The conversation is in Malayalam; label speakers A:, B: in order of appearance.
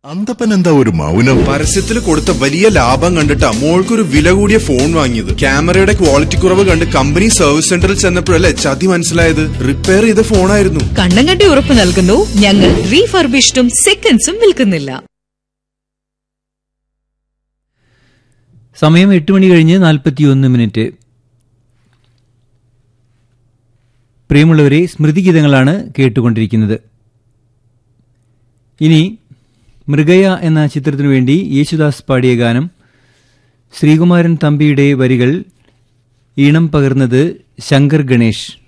A: അന്തപ്പൻ എന്താ ഒരു മൗനം
B: പരസ്യത്തിൽ കൊടുത്ത വലിയ ലാഭം കണ്ടിട്ടാ മോൾക്കൊരു വില കൂടിയ ഫോൺ വാങ്ങിയത് ക്യാമറയുടെ ക്വാളിറ്റി കുറവ് കണ്ട് കമ്പനി സർവീസ് സെന്ററിൽ ചെന്നപ്പോഴല്ലേ ചതി മനസ്സിലായത് റിപ്പയർ ചെയ്ത ഫോണായിരുന്നു
C: കണ്ണം കണ്ടി ഉറപ്പ് നൽകുന്നു ഞങ്ങൾ റീഫർബിഷ്ഡും സെക്കൻഡ്സും വിൽക്കുന്നില്ല
D: സമയം എട്ട് മണി കഴിഞ്ഞ് നാൽപ്പത്തിയൊന്ന് മിനിറ്റ് പ്രിയമുള്ളവരെ സ്മൃതിഗീതങ്ങളാണ് കേട്ടുകൊണ്ടിരിക്കുന്നത് ഇനി മൃഗയ എന്ന ചിത്രത്തിനു വേണ്ടി യേശുദാസ് പാടിയ ഗാനം ശ്രീകുമാരൻ തമ്പിയുടെ വരികൾ ഈണം പകർന്നത് ശങ്കർ ഗണേഷ്